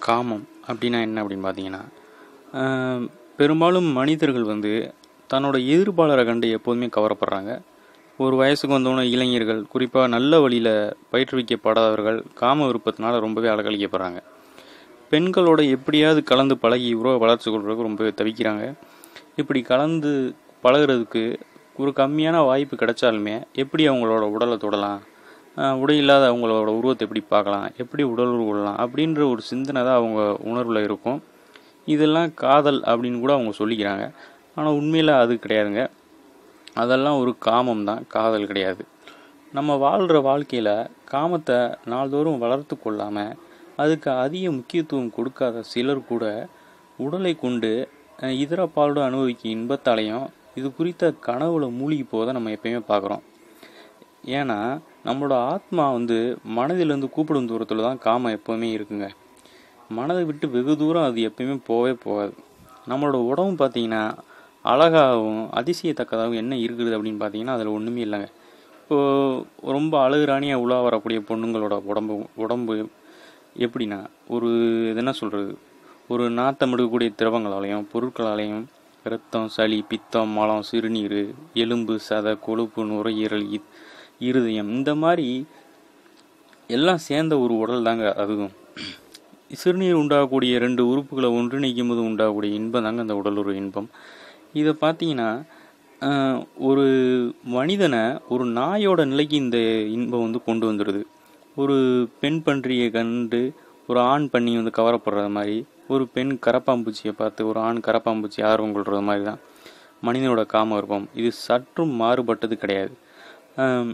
காமம் அப்படின்னா என்ன அப்படின்னு பார்த்தீங்கன்னா ஆஹ், பெரும்பாலும் மனிதர்கள் வந்து தன்னோட எதிர்ப்பாளரை கண்டு எப்போதுமே கவரப்படுறாங்க ஒரு வயசுக்கு வந்தவொன்னே இளைஞர்கள் குறிப்பாக நல்ல வழியில் பயிற்றுவிக்கப்படாதவர்கள் காம விருப்பத்தினால ரொம்பவே அலக்கழிக்கப்படுறாங்க பெண்களோட எப்படியாவது கலந்து பழகி உறவை வளர்ச்சி கொள்றதுக்கு ரொம்பவே தவிக்கிறாங்க இப்படி கலந்து பழகுறதுக்கு ஒரு கம்மியான வாய்ப்பு கிடைச்சாலுமே எப்படி அவங்களோட உடலை தொடலாம் ஆஹ் உடை இல்லாத அவங்களோட உருவத்தை எப்படி பார்க்கலாம் எப்படி உடல் உருவ கொள்ளலாம் அப்படின்ற ஒரு சிந்தனை தான் அவங்க உணர்வில் இருக்கும் இதெல்லாம் காதல் அப்படின்னு கூட அவங்க சொல்லிக்கிறாங்க ஆனால் உண்மையில் அது கிடையாதுங்க அதெல்லாம் ஒரு காமம் தான் காதல் கிடையாது நம்ம வாழ்கிற வாழ்க்கையில் காமத்தை நாள்தோறும் வளர்த்து கொள்ளாமல் அதுக்கு அதிக முக்கியத்துவம் கொடுக்காத சிலர் கூட உடலை கொண்டு அஹ், இதர பாலோடு அனுபவிக்கும் இன்பத்தாலையும் இது குறித்த கனவுல மூழ்கி போவதை நம்ம எப்பயுமே பார்க்குறோம் ஏன்னா நம்மளோட ஆத்மா வந்து மனதிலிருந்து கூப்பிடும் தூரத்தில் தான் காமம் எப்போவுமே இருக்குங்க மனதை விட்டு வெகு தூரம் அது எப்பயுமே போகவே போகாது நம்மளோட உடம்பு பார்த்தீங்கன்னா அழகாகவும் அதிசயத்தக்கதாகவும் என்ன இருக்குது அப்படின்னு பார்த்தீங்கன்னா அதில் ஒன்றுமே இல்லைங்க இப்போது ரொம்ப அழகுராணியாக உலா வரக்கூடிய பொண்ணுங்களோட உடம்பு உடம்பு எப்படின்னா ஒரு இது என்ன சொல்கிறது ஒரு நாத்தம் எடுக்கக்கூடிய திரவங்களாலையும் பொருட்களாலையும் இரத்தம் சளி பித்தம் மலம் சிறுநீர் எலும்பு சதை கொழுப்பு நுரையீரல் இ- இருதயம் இந்த மாதிரி எல்லாம் சேர்ந்த ஒரு உடல் தாங்க அதுவும் சிறுநீர் உண்டாகக்கூடிய ரெண்டு உறுப்புகளை ஒன்றிணைக்கும் போது உண்டாகக்கூடிய இன்பம் தாங்க அந்த உடல் ஒரு இன்பம் இதை பார்த்தீங்கன்னா ஆஹ், ஒரு மனிதனை ஒரு நாயோட நிலைக்கு இந்த இன்பம் வந்து கொண்டு வந்துடுது ஒரு பெண் பன்றியை கண்டு ஒரு ஆண் பன்னி வந்து கவரப்படுறது மாதிரி ஒரு பெண் கரப்பாம்பூச்சியை பார்த்து ஒரு ஆண் கரப்பாம்பூச்சி ஆர்வம் கொள்றது மாதிரி தான் மனிதனோட காம விருப்பம் இது சற்றும் மாறுபட்டது கிடையாது ஆம்,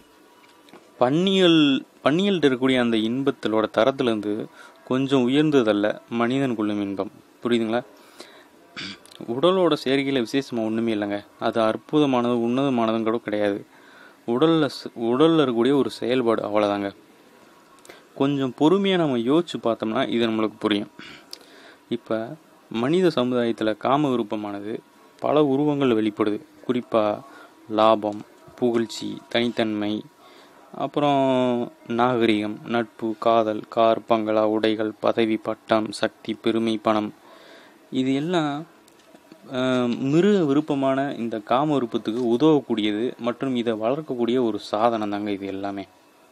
பன்னியல் பன்னியல்கிட்ட இருக்கக்கூடிய அந்த இன்பத்திலோட தரத்துலேருந்து கொஞ்சம் உயர்ந்ததல்ல மனிதன் கொள்ளும் இன்பம் புரியுதுங்களா உடலோட சேர்க்கையில் விசேஷமாக ஒன்றுமே இல்லைங்க அது அற்புதமானது உன்னதமானதும் கூட கிடையாது உடலில் உடலில் இருக்கக்கூடிய ஒரு செயல்பாடு அவ்வளோதாங்க கொஞ்சம் பொறுமையாக நம்ம யோசிச்சு பார்த்தோம்னா இது நம்மளுக்கு புரியும் இப்போ மனித சமுதாயத்தில் காம விருப்பமானது பல உருவங்கள் வெளிப்படுது குறிப்பாக லாபம் புகழ்ச்சி தனித்தன்மை அப்புறம் நாகரிகம் நட்பு காதல் கார் பங்களா உடைகள் பதவி பட்டம் சக்தி பெருமை பணம் இது எல்லாம் ஆஹ், மிருக விருப்பமான இந்த காம விருப்பத்துக்கு உதவக்கூடியது மற்றும் இதை வளர்க்கக்கூடிய ஒரு சாதனம் தாங்க இது எல்லாமே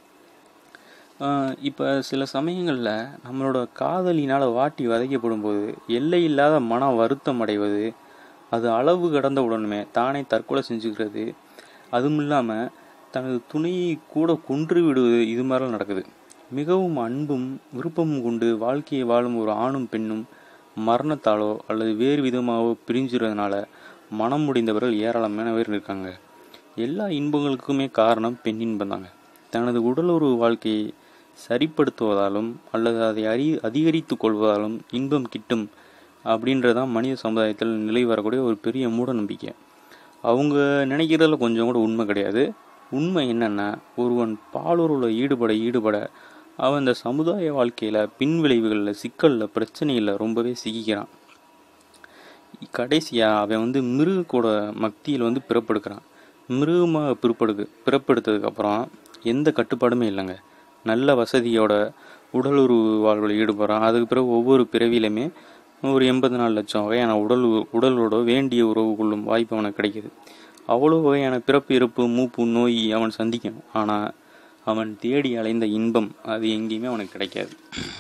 இப்போ சில சமயங்களில் நம்மளோட காதலினால் வாட்டி வதைக்கப்படும் போது எல்லை இல்லாத மன வருத்தம் அடைவது அது அளவு கடந்த உடனே தானே தற்கொலை செஞ்சுக்கிறது அதுவும் இல்லாமல் தனது துணையை கூட கொன்று விடுவது இது மாதிரிலாம் நடக்குது மிகவும் அன்பும் விருப்பமும் கொண்டு வாழ்க்கையை வாழும் ஒரு ஆணும் பெண்ணும் மரணத்தாலோ அல்லது வேறு விதமாகவோ பிரிஞ்சுறதுனால மனம் முடிந்தவர்கள் ஏராளமான பேர் இருக்காங்க எல்லா இன்பங்களுக்குமே காரணம் பெண் இன்பம் தாங்க தனது உடலுறவு வாழ்க்கையை சரிப்படுத்துவதாலும் அல்லது அதை அறி அதிகரித்து கொள்வதாலும் இன்பம் கிட்டும் அப்படின்றதான் மனித சமுதாயத்தில் நிலை வரக்கூடிய ஒரு பெரிய மூட நம்பிக்கை அவங்க நினைக்கிறதுல கொஞ்சம் கூட உண்மை கிடையாது உண்மை என்னன்னா ஒருவன் பாலுறவில் ஈடுபட ஈடுபட அவன் இந்த சமுதாய வாழ்க்கையில் பின்விளைவுகளில் சிக்கலில் பிரச்சனையில் ரொம்பவே சிக்கிக்கிறான் கடைசியாக அவன் வந்து மிருகக்கூட மக்தியில் வந்து பிறப்பெடுக்கிறான் மிருகமாக பிறப்படுக்கு பிறப்பெடுத்ததுக்கப்புறம் எந்த கட்டுப்பாடுமே இல்லைங்க நல்ல வசதியோட உடலுறவு வாழ்வில் ஈடுபடுறான் அதுக்கு பிறகு ஒவ்வொரு பிறவியிலுமே ஒரு எண்பது நாலு லட்சம் வகையான உடல் உ- உடலோட வேண்டிய உறவு கொள்ளும் வாய்ப்பு அவனுக்கு கிடைக்குது அவ்வளோ வகையான பிறப்பு இறப்பு மூப்பு நோய் அவன் சந்திக்கணும் ஆனால் அவன் தேடி அலைந்த இன்பம் அது எங்கேயுமே அவனுக்கு கிடைக்காது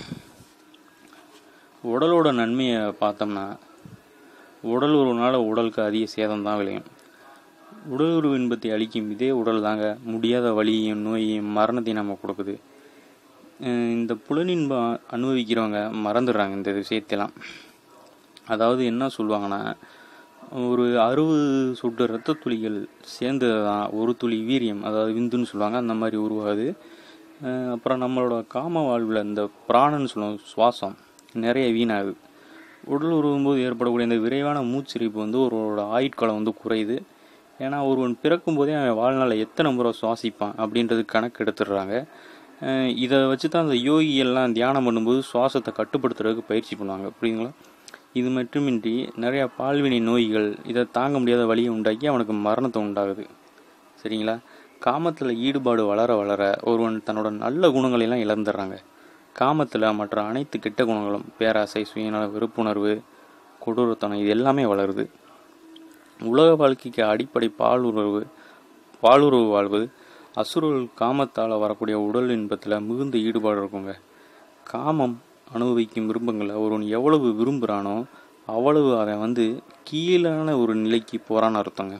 உடலோட நன்மையை பார்த்தோம்னா உடல் உறவுனால உடலுக்கு அதிக சேதம் தான் விளையும் உடல் உறவு இன்பத்தை அளிக்கும் இதே உடல் தாங்க முடியாத வலியையும் நோயையும் மரணத்தையும் நம்ம கொடுக்குது அஹ் இந்த புலனின்பம் அனுபவிக்கிறவங்க மறந்துடுறாங்க இந்த விஷயத்தெல்லாம் அதாவது என்ன சொல்லுவாங்கன்னா ஒரு அறுபது சொட்டு ரத்த துளிகள் சேர்ந்தது தான் ஒரு துளி வீரியம் அதாவது விந்துன்னு சொல்லுவாங்க அந்த மாதிரி உருவாகுது அஹ் அப்புறம் நம்மளோட காம வாழ்வில் இந்த பிராணன்னு சொல்லுவோம் சுவாசம் நிறைய வீணாகுது உடல் உருவும்போது ஏற்படக்கூடிய இந்த விரைவான மூச்சிரிப்பு வந்து ஒருவரோட ஆயுட்காலம் வந்து குறையுது ஏன்னா ஒருவன் பிறக்கும் போதே அவன் வாழ்நாளை எத்தனை முறை சுவாசிப்பான் அப்படின்றது கணக்கு எடுத்துடுறாங்க அஹ் இதை வச்சு தான் அந்த யோகி எல்லாம் தியானம் பண்ணும்போது சுவாசத்தை கட்டுப்படுத்துறதுக்கு பயிற்சி பண்ணுவாங்க புரியுதுங்களா இது மட்டுமின்றி நிறையா பால்வினை நோய்கள் இதை தாங்க முடியாத வழியை உண்டாக்கி அவனுக்கு மரணத்தை உண்டாகுது சரிங்களா காமத்தில் ஈடுபாடு வளர வளர ஒருவன் தன்னோட நல்ல குணங்களை எல்லாம் இழந்துடுறாங்க காமத்தில் மற்ற அனைத்து கெட்ட குணங்களும் பேராசை சுயநல வெறுப்புணர்வு கொடூரத்தனம் இது எல்லாமே வளருது உலக வாழ்க்கைக்கு அடிப்படை பாலுறவு பாலுறவு வாழ்வு அசுரர்கள் காமத்தால் வரக்கூடிய உடல் இன்பத்தில் மிகுந்த ஈடுபாடு இருக்குங்க காமம் அனுபவிக்கும் விருப்பங்களை ஒருவன் எவ்வளவு விரும்புகிறானோ அவ்வளவு அவன் வந்து கீழான ஒரு நிலைக்கு போகிறான்னு அர்த்தங்க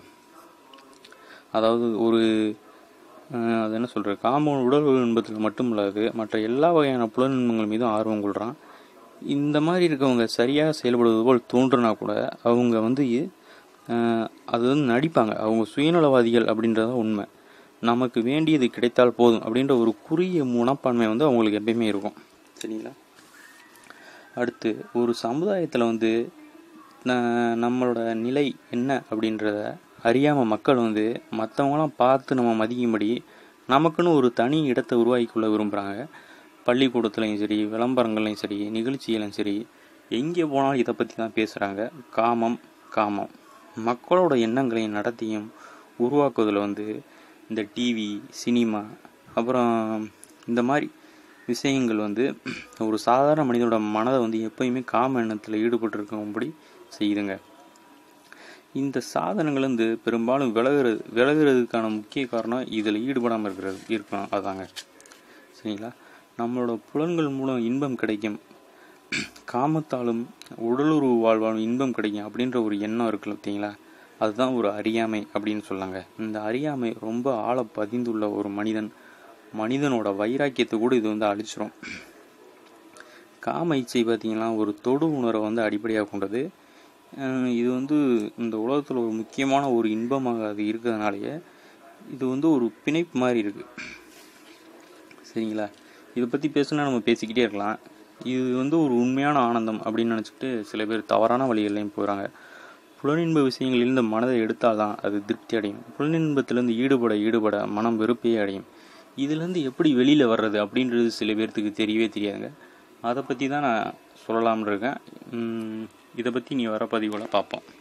அதாவது ஒரு அஹ், அது என்ன சொல்கிற காம உடல் இன்பத்தில் மட்டும் இல்லாது மற்ற எல்லா வகையான புலன் இன்பங்கள் மீதும் ஆர்வம் கொள்கிறான் இந்த மாதிரி இருக்கவங்க சரியாக செயல்படுவது போல் தோன்றுனா கூட அவங்க வந்து அஹ், அது வந்து நடிப்பாங்க அவங்க சுயநலவாதிகள் அப்படின்றத உண்மை நமக்கு வேண்டியது கிடைத்தால் போதும் அப்படின்ற ஒரு குறுகிய மனப்பான்மை வந்து அவங்களுக்கு எப்பயுமே இருக்கும் சரிங்களா அடுத்து ஒரு சமுதாயத்தில் வந்து ந- நம்மளோட நிலை என்ன அப்படின்றத அறியாமல் மக்கள் வந்து மற்றவங்களாம் பார்த்து நம்ம மதிக்கும்படி நமக்குன்னு ஒரு தனி இடத்தை உருவாக்கிக்கொள்ள விரும்புகிறாங்க பள்ளிக்கூடத்துலையும் சரி விளம்பரங்கள்லையும் சரி நிகழ்ச்சிகளையும் சரி எங்கே போனாலும் இதை பற்றி தான் பேசுகிறாங்க காமம் காமம் மக்களோட எண்ணங்களையும் நடத்தியும் உருவாக்குவதில் வந்து இந்த டிவி சினிமா அப்புறம் இந்த மாதிரி விஷயங்கள் வந்து ஒரு சாதாரண மனிதனோட மனதை வந்து எப்பயுமே காம எண்ணத்தில் ஈடுபட்டிருக்கும்படி செய்யுதுங்க இந்த சாதனங்கள் வந்து பெரும்பாலும் விலகுறது விலகுறதுக்கான முக்கிய காரணம் இதில் ஈடுபடாமல் இருக்கிறது இருக்கணும் அதாங்க சரிங்களா நம்மளோட புலன்கள் மூலம் இன்பம் கிடைக்கும் காமத்தாலும் உடலுறவு வாழ்வாலும் இன்பம் கிடைக்கும் அப்படின்ற ஒரு எண்ணம் இருக்குல்ல பார்த்தீங்களா அதுதான் ஒரு அறியாமை அப்படின்னு சொல்லாங்க இந்த அறியாமை ரொம்ப ஆழ பதிந்துள்ள ஒரு மனிதன் மனிதனோட வைராக்கியத்தை கூட இது வந்து அழிச்சிரும் காம இச்சை பார்த்தீங்கன்னா ஒரு தொடு உணர்வை வந்து அடிப்படையாக கொண்டது அஹ் இது வந்து இந்த உலகத்தில் ஒரு முக்கியமான ஒரு இன்பமாக அது இருக்கிறதுனாலயே இது வந்து ஒரு பிணைப்பு மாதிரி இருக்குது சரிங்களா இதை பற்றி பேசுனா நம்ம பேசிக்கிட்டே இருக்கலாம் இது வந்து ஒரு உண்மையான ஆனந்தம் அப்படின்னு நினச்சிக்கிட்டு சில பேர் தவறான வழிகள்லையும் போகிறாங்க புலனின்ப விஷயங்களிலிருந்து மனதை எடுத்தால்தான் அது திருப்தி அடையும் புலனின்பத்திலிருந்து ஈடுபட ஈடுபட மனம் வெறுப்பே அடையும் இதுலேருந்து எப்படி வெளியில் வர்றது அப்படின்றது சில பேர்த்துக்கு தெரியவே தெரியாதுங்க அதை பற்றி தான் நான் சொல்லலாம்னு இருக்கேன் உம், இதை பற்றி நீ வர பதிவில் பார்ப்போம்